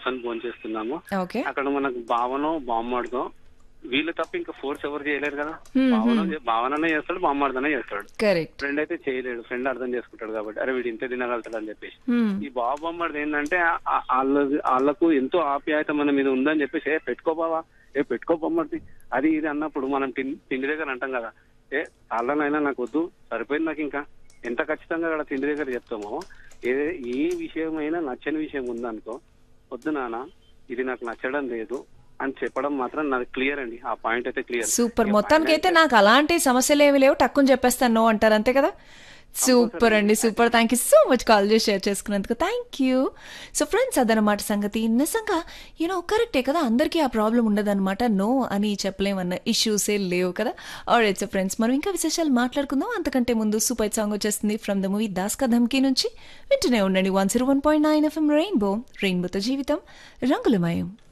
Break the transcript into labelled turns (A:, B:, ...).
A: కూర్చొని ఫోన్ చేస్తున్నాము
B: ఓకే
A: అక్కడ మనకు భావనో బామ్మడిదో వీళ్ళు తప్ప ఇంకా ఫోర్స్ ఎవరు చేయలేరు కదా
B: Hmm,
A: భావన భావననే చేస్తాడు బామ్మడిదనే చేస్తాడు
B: కరెక్ట్
A: ఫ్రెండ్ అయితే చేయలేడు ఫ్రెండ్ అర్థం చేసుకుంటాడు కాబట్టి అరే వీడు ఇంత తినగలుగుతాడు అని చెప్పేసి ఈ బాబు బొమ్మడిది ఏంటంటే ఆ- వాళ్ళ వాళ్ళకు ఎంతో ఆప్యాయత మన మీద ఉందని చెప్పేసి ఏ పెట్టుకో బావా ఏ పెట్టుకో బొమ్మడిది అది ఇది అన్నప్పుడు మనం తిన్- తిండి దగ్గర అంటాం కదా ఏ వాళ్ళనైనా నాకు వద్దు సరిపోయింది నాకు ఇంకా ఎంత ఖచ్చితంగా అక్కడ తిండి దగ్గర చెప్తామో ఏ ఏ విషయమైనా నచ్చని విషయం ఉందనుకో వద్దు నాన్న ఇది నాకు నచ్చడం లేదు అని చెప్పడం మాత్రం నాకు క్లియర్ అండి ఆ పాయింట్ అయితే క్లియర్
B: సూపర్ మొత్తానికి అయితే నాకు అలాంటి సమస్యలు ఏమి లేవు టక్కుని చెప్పేస్తాను నో అంటారు అంతే కదా సూపర్ అండి super thank you so much call చేసి షేర్ చేసుకున్నందుకు థ్యాంక్ యూ సో ఫ్రెండ్స్ అదనమాట సంగతి నిజంగా యూనో కరెక్టే కదా అందరికీ ఆ ప్రాబ్లం ఉండదన్నమాట నో అని చెప్పలేమన్న ఇష్యూసే లేవు కదా ఆల్రైట్ సో ఫ్రెండ్స్ మనం ఇంకా విశేషాలు మాట్లాడుకుందాం అంతకంటే ముందు సూపర్ సాంగ్ వచ్చేస్తుంది from the movie Das Ka Dhamki నుంచి వింటూనే ఉండండి one zero one point nine FM rainbow రెయిన్బోతో జీవితం రంగులమయం